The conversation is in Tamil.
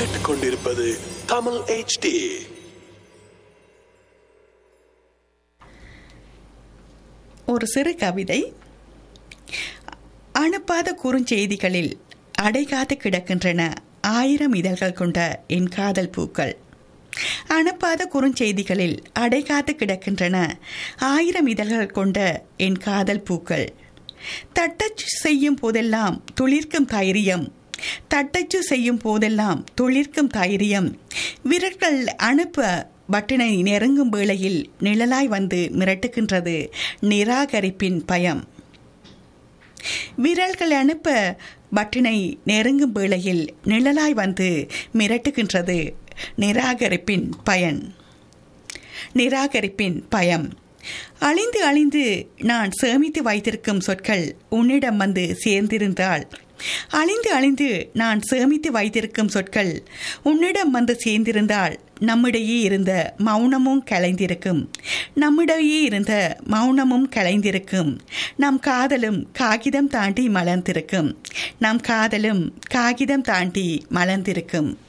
கேட்டுக்கொண்டிருப்பது தமிழ் HD ஒரு சிறு கவிதை அனுப்பாத குறுஞ்செய்திகளில் அடைகாத்து கிடக்கின்றன ஆயிரம் இதழ்கள் கொண்ட என் காதல் பூக்கள் அனுப்பாத குறுஞ்செய்திகளில் அடைகாத்து கிடக்கின்றன ஆயிரம் இதழ்கள் கொண்ட என் காதல் பூக்கள் தட்டச்சு செய்யும் போதெல்லாம் துளிர்க்கும் தைரியம் தட்டச்சு செய்யும் போதெல்லாம் துளிர்க்கும் தைரியம் விரல்கள் அனுப்ப பட்டனை நெருங்கும் வேளையில் நிழலாய் வந்து மிரட்டுகின்றது நிராகரிப்பின் பயம் விரல்கள் அனுப்ப பட்டனை நெருங்கும் வேளையில் நிழலாய் வந்து மிரட்டுகின்றது நிராகரிப்பின் பயன் நிராகரிப்பின் பயம் அழிந்து அழிந்து நான் சேமித்து வைத்திருக்கும் சொற்கள் உன்னிடம் வந்து சேர்ந்திருந்தால் அழிந்து அழிந்து நான் சேமித்து வைத்திருக்கும் சொற்கள் உன்னிடம் வந்து சேர்ந்திருந்தால் நம்மிடையே இருந்த மௌனமும் கலைந்திருக்கும் நம்மிடையே இருந்த மௌனமும் கலைந்திருக்கும் நம் காதலும் காகிதம் தாண்டி மலர்ந்திருக்கும் நம் காதலும் காகிதம் தாண்டி மலர்ந்திருக்கும்